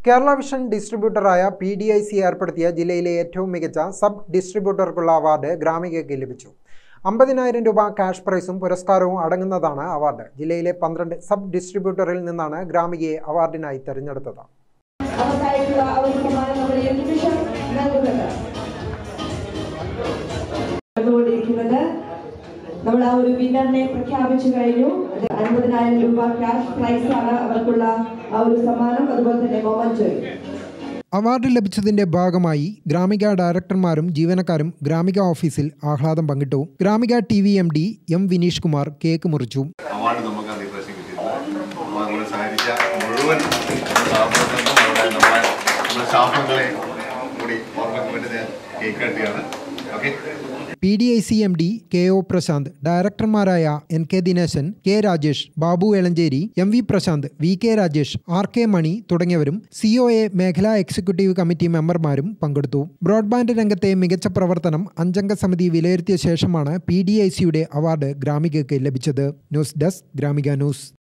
Kerala vision ഡിസ്ട്രിബ്യൂട്ടറായ P D I C ഏർപ്പെടുത്തിയ ജില്ലയിലെ ഏറ്റവും മികച്ച സബ് ഡിസ്ട്രിബ്യൂട്ടർക്കുള്ള അവാർഡ് ഗ്രാമികയ്ക്ക് ലഭിച്ചു അമ്പതിനായിരം രൂപ ക്യാഷ് പ്രൈസും പുരസ്കാരവും അടങ്ങുന്നതാണ് അവാർഡ് ജില്ലയിലെ പന്ത്രണ്ട് സബ് ഡിസ്ട്രിബ്യൂട്ടറിൽ നിന്നാണ് ഗ്രാമികയെ അവാർഡിനായി തെരഞ്ഞെടുത്തത് അവർക്കായിട്ടുള്ള ആ ഒരു സമ്മാനം നമ്മൾ ഈ നിമിഷം നൽകുന്നത് നടന്നുകൊണ്ടിരിക്കുന്നത് നമ്മൾ ആ ഒരു വിന്നറിനെ പ്രഖ്യാപിച്ചു കഴിഞ്ഞു അത് അൻപതിനായിരം രൂപ ക്യാഷ് പ്രൈസ് ആണ് അവർക്കുള്ള ആ ഒരു സമ്മാനം അതുപോലെ തന്നെ മൊമൻറ്റോയും അവാർഡ് ലഭിച്ചതിന്റെ ഭാഗമായി ഗ്രാമിക ഡയറക്ടർമാരും ജീവനക്കാരും ഗ്രാമിക ഓഫീസിൽ ആഹ്ലാദം പങ്കിട്ടു Gramika T V M D M Vineesh Kumar cake മുറിച്ചു അവാർഡ് നമുക്കാണ് ഈ പ്രാവശ്യം കിട്ടിയിട്ടുള്ളത് അപ്പോൾ നമ്മളെ സഹായിച്ച മുഴുവൻ സ്ഥാപനങ്ങൾക്കും നമ്മുടെ നമ്മളെ നമ്മുടെ സ്റ്റാഫുകളെ കൂടി ഓർമ്മയ്ക്ക് വേണ്ടി ഞാൻ കേക്ക് കട്ടിയാണ് okay P D I C M D K O Prashanth ഡയറക്ടർമാരായ N K Dineshan K Rajesh Babu Elanchery M V Prashanth V K Rajesh R K Mani തുടങ്ങിയവരും സി ഒ എ മേഖലാ എക്സിക്യൂട്ടീവ് കമ്മിറ്റി മെമ്പർമാരും പങ്കെടുത്തു ബ്രോഡ്ബാൻഡ് രംഗത്തെ മികച്ച പ്രവർത്തനം അഞ്ചംഗ സമിതി വിലയിരുത്തിയ ശേഷമാണ് പി ഡി ഐ സിയുടെ അവാർഡ് ഗ്രാമികയ്ക്ക് ലഭിച്ചത് ന്യൂസ് ഡെസ്ക് ഗ്രാമിക ന്യൂസ്